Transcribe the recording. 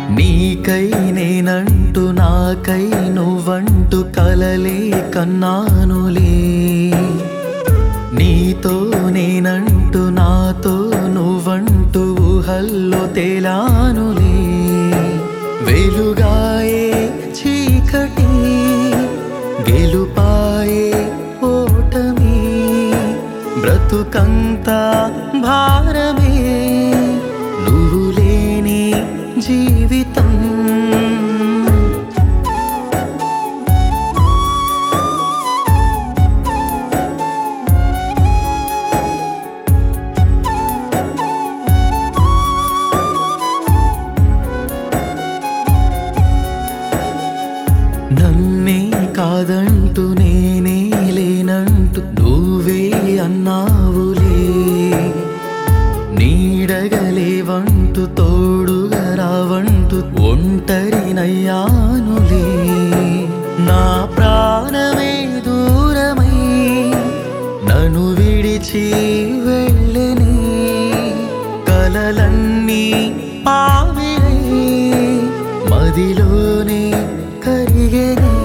నీకై నేనంటూ నాకై నువ్వంటూ కలలే కన్నానులే నీతో నేనంటూ నాతో నువ్వంటూ ఊహల్లో తేలానులే వెలుగాయే చీకటి గెలుపాయే ఓటమి బ్రతుకంతా భారమే నువ్వు లేని జీవితం నన్నే కాదంటూ నేనే లేనంటూ నువ్వే అన్నావులే నీడగలేవంటూ తోడుగా రావంటూ ఒంటరినయ్యానులే నా ప్రాణమే దూరమై నన్ను విడిచి వెళ్ళని కలలన్నీ ఆవిరై మదిలోనే కరిగని